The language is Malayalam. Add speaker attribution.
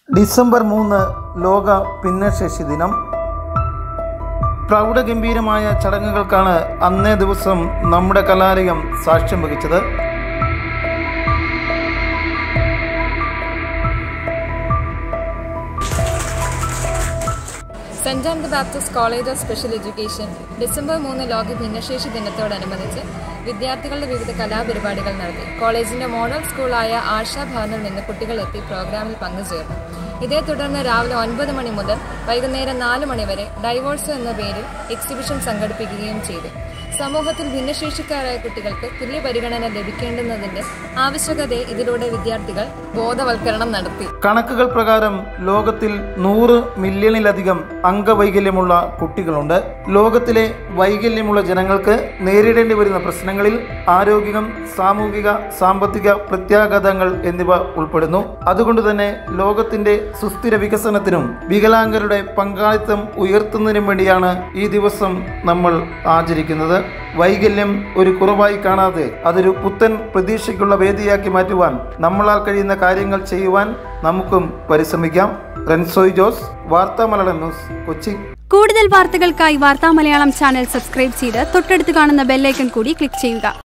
Speaker 1: ഡിസംബർ മൂന്ന് ലോക ഭിന്നശേഷി ദിനം പ്രൗഢഗംഭീരമായ ചടങ്ങുകൾക്കാണ് അന്നേ ദിവസം നമ്മുടെ കലാലയം സാക്ഷ്യം വഹിച്ചത്
Speaker 2: saint John the Baptist college of special education December മൂന്ന് ലോക ഭിന്നശേഷി ദിനത്തോടനുബന്ധിച്ച് വിദ്യാർത്ഥികളുടെ വിവിധ കലാപരിപാടികൾ നടത്തി കോളേജിന്റെ മോഡൽ സ്കൂളായ ആശാ ഭവനിൽ നിന്ന് കുട്ടികളെത്തി പ്രോഗ്രാമിൽ പങ്കുചേർന്നു ഇതേ തുടർന്ന് രാവിലെ ഒൻപത് മണി മുതൽ വൈകുന്നേരം നാല് മണി വരെ ഡൈവോഴ്സ് എന്ന പേരിൽ എക്സിബിഷൻ സംഘടിപ്പിക്കുകയും ചെയ്തു സമൂഹത്തിൽ ഭിന്നശേഷിക്കാരായ കുട്ടികൾക്ക് തുല്യ പരിഗണന ലഭിക്കേണ്ടുന്നതിന്റെ ആവശ്യകതയെ ഇതിലൂടെ വിദ്യാർത്ഥികൾ ബോധവൽക്കരണം നടത്തി
Speaker 1: കണക്കുകൾ പ്രകാരം ലോകത്തിൽ നൂറ് മില്യണിലധികം അംഗവൈകല്യമുള്ള കുട്ടികളുണ്ട് ലോകത്തിലെ വൈകല്യമുള്ള ജനങ്ങൾക്ക് നേരിടേണ്ടി വരുന്ന പ്രശ്നങ്ങളിൽ ആരോഗ്യം സാമൂഹിക സാമ്പത്തിക പ്രത്യാഘാതങ്ങൾ എന്നിവ ഉൾപ്പെടുന്നു അതുകൊണ്ട് തന്നെ ലോകത്തിന്റെ സുസ്ഥിര വികസനത്തിനും വികലാംഗരുടെ പങ്കാളിത്തം ഉയർത്തുന്നതിനും വേണ്ടിയാണ് ഈ ദിവസം നമ്മൾ ആചരിക്കുന്നത് വൈകല്യം ഒരു കുറവായി കാണാതെ അതൊരു പുത്തൻ പ്രതീക്ഷയ്ക്കുള്ള വേദിയാക്കി മാറ്റുവാൻ നമ്മളാൽ കഴിയുന്ന കാര്യങ്ങൾ ചെയ്യുവാൻ നമുക്കും പരിശ്രമിക്കാം റെൻസോയ് ജോസ് വാർത്താ മലയാളം ന്യൂസ് കൊച്ചി
Speaker 3: കൂടുതൽ വാർത്തകൾക്കായി വാർത്താ മലയാളം ചാനൽ സബ്സ്ക്രൈബ് ചെയ്ത് തൊട്ടടുത്ത് കാണുന്ന ബെല്ലൈക്കൺ കൂടി ക്ലിക്ക് ചെയ്യുക